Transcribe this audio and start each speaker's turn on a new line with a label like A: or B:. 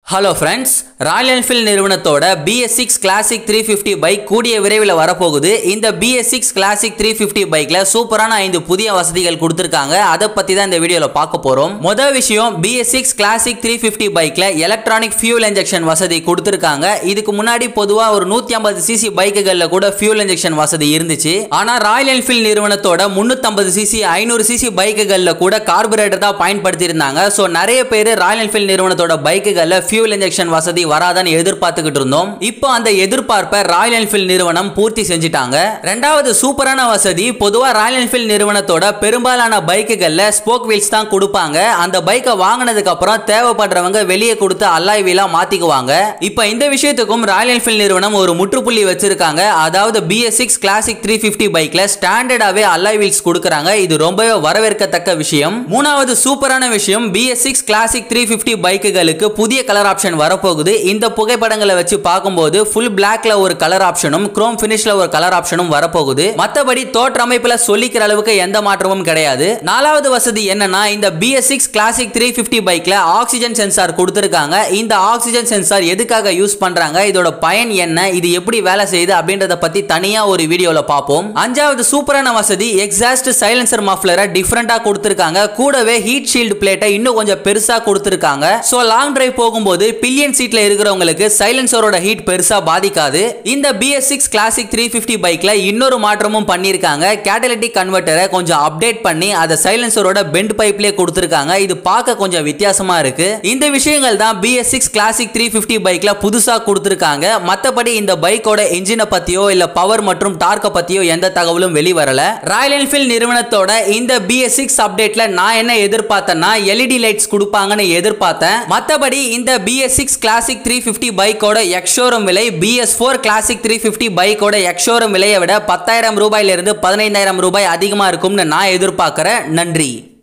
A: hello friends Royal Enfield நிறுவனத்தோட BS six classic three fifty bike கூடிய விரைவில் வரப்போகுது இந்த BS six classic three fifty பைக்கில் சூப்பரான ஐந்து புதிய வசதிகள் கொடுத்துருக்காங்க அதை பற்றி தான் இந்த வீடியோவில் பார்க்க போகிறோம் மொதல் விஷயம் BS six classic three fifty பைக்கில் எலக்ட்ரானிக் ஃபியூல் இன்ஜெக்ஷன் வசதி கொடுத்துருக்காங்க இதுக்கு முன்னாடி பொதுவாக ஒரு நூற்றி ஐம்பது சிசி பைக்குகளில் கூட ஃபியூல் இன்ஜெக்ஷன் வசதி இருந்துச்சு ஆனால் ராயல் என்ஃபீல்ட் நிறுவனத்தோட முந்நூற்றம்பது சிசி ஐநூறு சிசி பைக்குகளில் கூட கார்பரேட்டர் தான் பயன்படுத்தியிருந்தாங்க ஸோ நிறைய பேர் ராயல் என்ஃபீல்ட் நிறுவனத்தோட பைக்குகளில் ஃபியூல் இன்ஜெக்ஷன் வசதி வராதான்னு எதிர்பார்த்துக்கிட்டு இருந்தோம் இப்போ அந்த எதிர்பார்ப்பை ராயல் என்ஃபீல்ட் நிறுவனம் பூர்த்தி செஞ்சுட்டாங்க ரெண்டாவது சூப்பரான வசதி பொதுவாக ராயல் என்ஃபீல்ட் நிறுவனத்தோட பெரும்பாலான பைக்குகளில் ஸ்போக் வீல்ஸ் தான் கொடுப்பாங்க அந்த பைக்கை வாங்கினதுக்கு அப்புறம் தேவைப்படுறவங்க வெளியே கொடுத்து அல்லாய் வீலா மாத்திக்குவாங்க இப்போ இந்த விஷயத்துக்கும் ராயல் என்ஃபீல்ட் நிறுவனம் ஒரு முற்றுப்புள்ளி வச்சிருக்காங்க அதாவது BS six classic three fifty பைக்ல ஸ்டாண்டர்டாவே அல்லாய் வீல்ஸ் கொடுக்குறாங்க இது ரொம்பவே வரவேற்கத்தக்க விஷயம் மூணாவது சூப்பரான விஷயம் BS six classic three fifty பைக்குகளுக்கு புதிய கலர் ஆப்ஷன் வரப்போகுது இந்த புகைப்படங்களை வச்சு பார்க்கும்போது ஃபுல் பிளாக்ல ஒரு கலர் ஆப்ஷனும் குரோம் ஃபினிஷ்ல ஒரு கலர் ஆப்ஷனும் வரப்போகுது மற்றபடி தோற்ற அமைப்புல சொல்லிக்கிற அளவுக்கு எந்த மாற்றமும் கிடையாது நாலாவது வசதி என்னன்னா இந்த BS six classic three fifty பைக்ல ஆக்சிஜன் சென்சார் கொடுத்துருக்காங்க இந்த ஆக்சிஜன் சென்சார் எதுக்காக யூஸ் பண்றாங்க இதோட பயன் என்ன இது எப்படி வேலை செய்யுது அப்படின்றத பத்தி தனியா ஒரு வீடியோல பார்ப்போம் அஞ்சாவது சூப்பரான வசதி எக்ஸாஸ்ட் சைலன்சர் மஃப்ளரை டிஃப்ரெண்டா கொடுத்துருக்காங்க கூடவே ஹீட் ஷீல்டு பிளேட்டை இன்னும் கொஞ்சம் பெருசா கொடுத்துருக்காங்க ஸோ லாங் டிரைவ் போகும்போது பில்லியன் சீட்ல இருக்கிறவங்களுக்கு சைலன்சரோட ஹீட் பெருசா பாதிக்காது இந்த BS six classic three fifty பைக்ல இன்னொரு மாற்றமும் பண்ணியிருக்காங்க கேட்டலிட்டிக் கன்வெர்ட்டரை கொஞ்சம் அப்டேட் பண்ணி அதை சைலன்சரோட பெண்ட் பைப்லேயே கொடுத்துருக்காங்க இது பார்க்க கொஞ்சம் வித்தியாசமா இருக்கு இந்த விஷயங்கள் தான் BS six classic three fifty பைக்ல புதுசா கொடுத்துருக்காங்க மற்றபடி இந்த பைக்கோட என்ஜினை பத்தியோ இல்ல பவர் மற்றும் டார்க்கை பத்தியோ எந்த தகவலும் வெளிவரல ராயல் என்ஃபீல்ட் நிறுவனத்தோட இந்த பிஎஸ் சிக்ஸ் அப்டேட்ல நான் என்ன எதிர்பார்த்தேன்னா எல்இடி லைட்ஸ் கொடுப்பாங்கன்னு எதிர்பார்த்தேன் மற்றபடி இந்த BS six classic three fifty பைக்கோட எக்ஷோரம் விலை BS four classic three fifty பைக்கோட எக்ஷோரம் விலையை விட பத்தாயிரம் ரூபாயிலிருந்து பதினைந்தாயிரம் ரூபாய் அதிகமாக இருக்கும்னு நான் எதிர்பார்க்குறேன் நன்றி